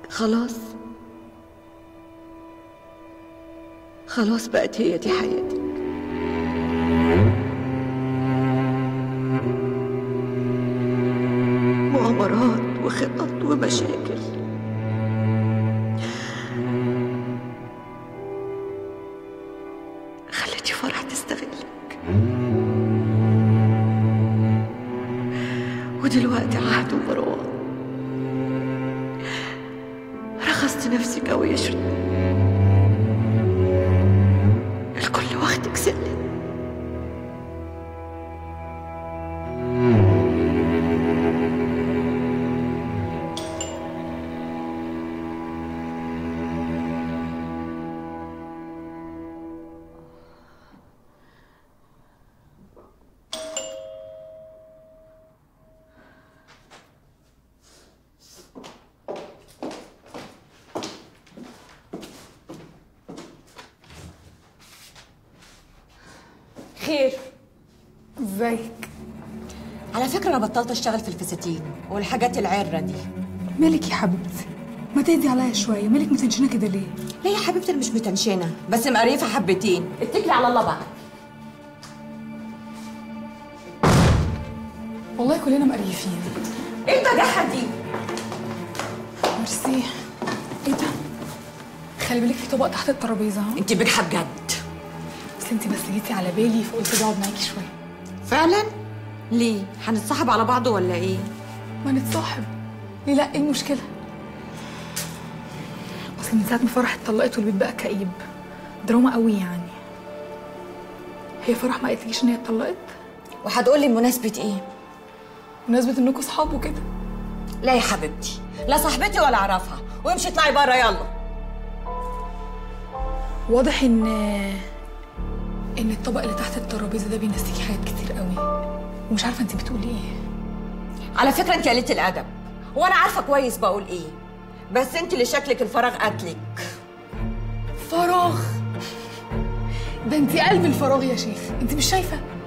خلاص خلاص بقت هي دي حياتك مؤامرات وخطط ومشاكل خليتي فرح تستغلك ودلوقتي عهد ومروان رخصت نفسك أوي يا شيرين الكل واخدك سلم خير ازيك على فكرة أنا بطلت أشتغل في الفساتين والحاجات العرة دي مالك يا حبيبتي ما تهدي عليا شويه مالك متنشنه كده ليه ليه يا حبيبتي أنا مش متنشنة بس مقريفة حبتين اتكلي على الله بقى والله كلنا مقريفين ايه البجاحة دي؟ ميرسي ايه ده خلي بالك في طبق تحت الترابيزه ها انت بجحة بجد بس انت بس جيتي على بالي فقلت اجي اقعد معاكي شويه فعلا؟ ليه؟ هنتصاحب على بعض ولا ايه؟ ما نتصاحب ليه لا ايه المشكله اصل من ساعه ما فرح اتطلقت والبيت بقى كئيب دراما قوي يعني هي فرح ما قالتليش ان هي اتطلقت وهتقولي بمناسبة ايه؟ بمناسبه انكم صحاب وكده لا يا حبيبتي لا صاحبتي ولا اعرفها وامشي اطلعي بره يلا واضح ان ان الطبق اللي تحت الترابيزه ده بينسيكي حاجات كتير قوي ومش عارفه انت بتقولي ايه على فكرة انت قليلة الأدب وانا عارفة كويس بقول ايه بس انت اللي شكلك الفراغ قتلك فراغ ده انت قلب الفراغ يا شيخ انت مش شايفه